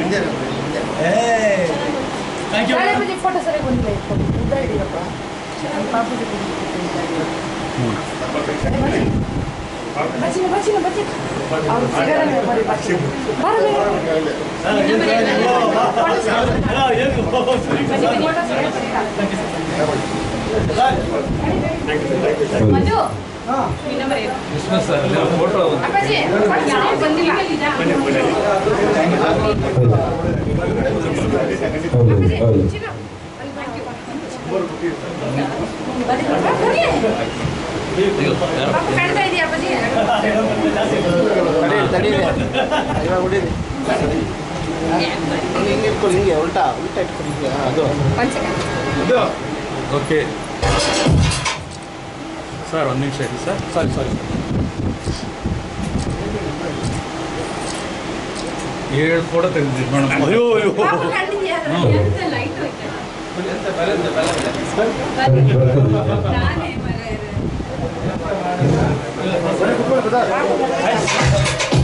Thank you ಶಾಲೆಪತಿ photo ಸರಿ ಬಂದಿಲ್ಲ ಈ ಫೋಟೋ ಉದ್ದ ಹಿಡಿಯಪ್ಪ ನಮ್ಮ ಪಾಪುಗೆ ಬಚ್ಚಿನ ಬಚ್ಚಿನ ಬಚ್ಚಿ ಅವ್ರು ಸಿಗಲ್ಲ ಬರೀ ಬಚ್ಚಿ ಮಂಜು ಅಪ್ಪಾಜಿ ಫೋಟೋ ಬಂದಿಲ್ಲ ಹೌದು ಹೌದು ಚಿನ್ನು, ಬನ್ನಿ, ಬನ್ನಿ. ಪಾಪು ಕಾಣ್ತಾ ಇದೆಯಾ ಅಪ್ಪಾಜಿ ತಡೀರಿ ಇವಾಗ ಹೊಡೀರಿ ಹಿಂಗೆ ಹಿಂಗೆ ಇಟ್ಕೊಳ್ಳಿ ಹಿಂಗೆ ಉಲ್ಟಾ ಉಲ್ಟಾ ಇಟ್ಕೊಳ್ಳಿ ಹಿಂಗೆ ಹಾ, ಅದು ಒಂದು ಸೆಕೆಂಡ್ ಓಕೆ ಸರ್ ಒಂದು ನಿಮಿಷ ಇರಿ ಸರ್ ಸಾರಿ ಸಾರಿ ಏಳು ಫೋಟೋ ತೆಗೆದಿದ್ದು ಮೇಡಮ್ ಅಯ್ಯೋ ಅಯ್ಯೋ ಪಾಪು ಕಂಡಿದ್ಯಾ ಎಂತ ಲೈಟ್ ಹೋಯ್ತಾ ಬರ್ಕೊಂಡು ಪಾಪು